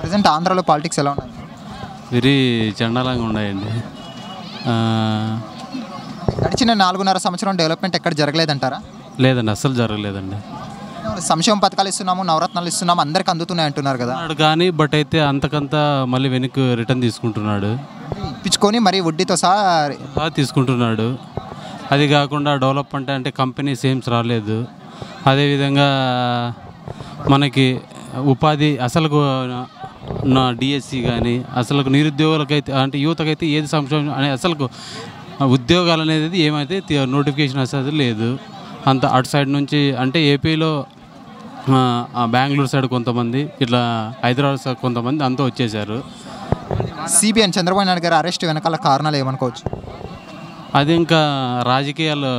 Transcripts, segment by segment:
present ఆంధ్రాలో politics ఎలా ఉన్నాయి వెరీ చండాలంగా ఉన్నాయండి ఆ, గడిచిన నాలుగున్నర సంవత్సరం డెవలప్మెంట్ ఎక్కడ జరగలేదంటారా లేదండి అస్సలు జరగలేదండి సంక్షేమ పథకాలు ఇస్తున్నాము నవరత్నాలు ఇస్తున్నాము అందరికి అందుతున్నాయి అంటున్నారు కదా అన్నాడు కానీ బట్ అయితే అంతకంతా మళ్ళీ వెనక్కి రిటర్న్ తీసుకుంటున్నాడు ఇప్పించుకొని మరి వడ్డీతో సహా బాగా తీసుకుంటున్నాడు అది కాకుండా డెవలప్మెంట్ అంటే కంపెనీస్ ఏమ్స్ రాలేదు అదేవిధంగా మనకి ఉపాధి అసలు నా డిఎస్సి కానీ అసలు నిరుద్యోగులకైతే అంటే యువతకైతే ఏది సంక్షేమం అనే అసలు ఉద్యోగాలు అనేది ఏమైతే తి- నోటిఫికేషన్ అసలు లేదు అంత అటు సైడ్ నుంచి అంటే ఏపీలో ఆ, ఆ బెంగళూరు సైడ్ కొంతమంది ఇట్లా హైదరాబాద్ సైడ్ కొంతమంది అంతా వచ్చేసారు సిబిఎన్ చంద్రబాబు నాయుడు గారి అరెస్ట్ వెనకాల కారణాలు ఏమనుకోవచ్చు అది ఇంకా రాజకీయాలు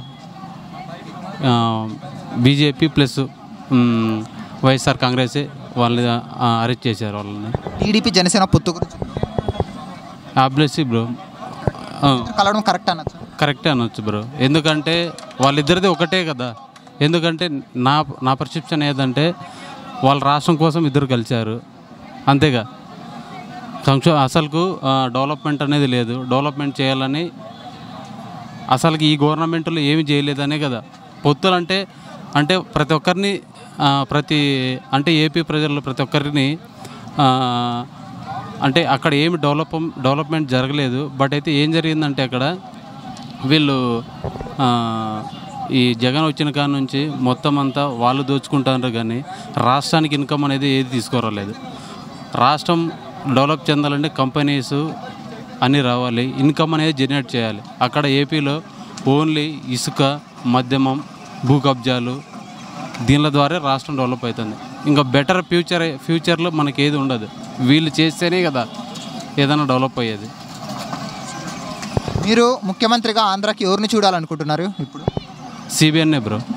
బీజేపీ ప్లస్ మ్, వైఎస్ఆర్ కాంగ్రెస్ వాళ్ళని అరెస్ట్ చేశారు వాళ్ళని టీడీపీ జనసేన పొత్తు గురించి ఆబ్లెస్సీ బ్రో కలవడం కరెక్ట్ అనొచ్చు కరెక్టే అనొచ్చు బ్రో ఎందుకంటే వాళ్ళిద్దరిది ఒకటే కదా ఎందుకంటే నా నా పర్సెప్షన్ ఏదంటే వాళ్ళ రాష్ట్రం కోసం ఇద్దరు కలిశారు అంతేగా సంక్షో అసలుకు డెవలప్మెంట్ అనేది లేదు డెవలప్మెంట్ చేయాలని అసలుకి ఈ గవర్నమెంట్లో ఏమి చేయలేదనే కదా పొత్తులు అంటే అంటే ప్రతి ఒక్కరిని ఆ, ప్రతి అంటే ఏపీ ప్రజల్లో ప్రతి ఒక్కరిని ఆ, అంటే అక్కడ ఏమి డెవలప్ డెవలప్మెంట్ జరగలేదు బట్ అయితే ఏం జరిగిందంటే అక్కడ వీళ్ళు ఆ, ఈ జగన్ వచ్చిన కాడ నుంచి మొత్తం అంతా వాళ్ళు దోచుకుంటారు కానీ రాష్ట్రానికి ఇన్కమ్ అనేది ఏది తీసుకురాలేదు రాష్ట్రం డెవలప్ చెందాలంటే కంపెనీస్ అన్నీ రావాలి ఇన్కమ్ అనేది జనరేట్ చేయాలి అక్కడ ఏపీలో ఓన్లీ ఇసుక మద్యమం భూ కబ్జాలు దీనిల ద్వారా రాష్ట్రం డెవలప్ అవుతుంది ఇంకా బెటర్ ఫ్యూచర్ ఫ్యూచర్లో మనకి ఏది ఉండదు వీళ్ళు చేస్తేనే కదా ఏదైనా డెవలప్ అయ్యేది మీరు ముఖ్యమంత్రిగా ఆంధ్రాకి ఎవరిని చూడాలనుకుంటున్నారు ఇప్పుడు సిబిఎన్ఏ బ్రో